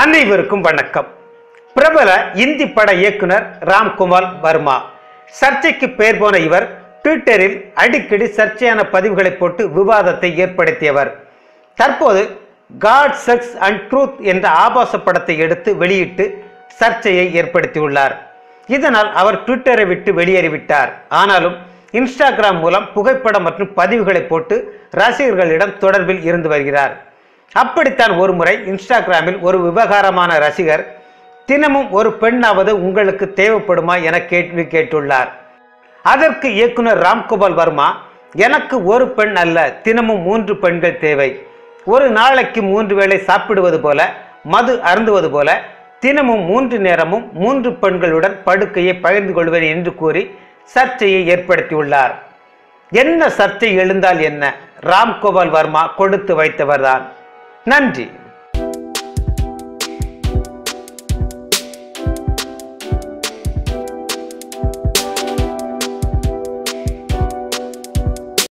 அனைவருக்கும் வணக்கம் பிரபல இந்தி பட இயக்குனர் ராம்குமார் வர்மா சர்ச்சைக்கு பெயர் போன இவர் ட்விட்டரில் அடிக்கடி சர்ச்சையான பதிவுகளை போட்டு விவாதத்தை ஏற்படுத்தியவர் தற்போது காட் செக்ஸ் அண்ட் ட்ரூத் என்ற ஆபாச படத்தை எடுத்து வெளியிட்டு சர்ச்சையை ஏற்படுத்தியுள்ளார் இதனால் அவர் ட்விட்டரை விட்டு வெளியேறிவிட்டார் ஆனாலும் இன்ஸ்டாகிராம் மூலம் புகைப்படம் மற்றும் பதிவுகளை போட்டு ரசிகர்களிடம் தொடர்பில் இருந்து வருகிறார் அப்படித்தான் ஒருமுறை இன்ஸ்டாகிராமில் ஒரு விவகாரமான ரசிகர் தினமும் ஒரு பெண்ணாவது உங்களுக்கு தேவைப்படுமா என கேள்வி கேட்டுள்ளார் அதற்கு இயக்குனர் ராம்கோபால் வர்மா எனக்கு ஒரு பெண் அல்ல தினமும் மூன்று பெண்கள் தேவை ஒரு நாளைக்கு மூன்று வேளை சாப்பிடுவது போல மது அருந்துவது போல தினமும் மூன்று நேரமும் மூன்று பெண்களுடன் படுக்கையை பகிர்ந்து கொள்வேன் என்று கூறி சர்ச்சையை ஏற்படுத்தியுள்ளார் என்ன சர்ச்சை எழுந்தால் என்ன ராம்கோபால் வர்மா கொடுத்து வைத்தவர்தான் நன்றி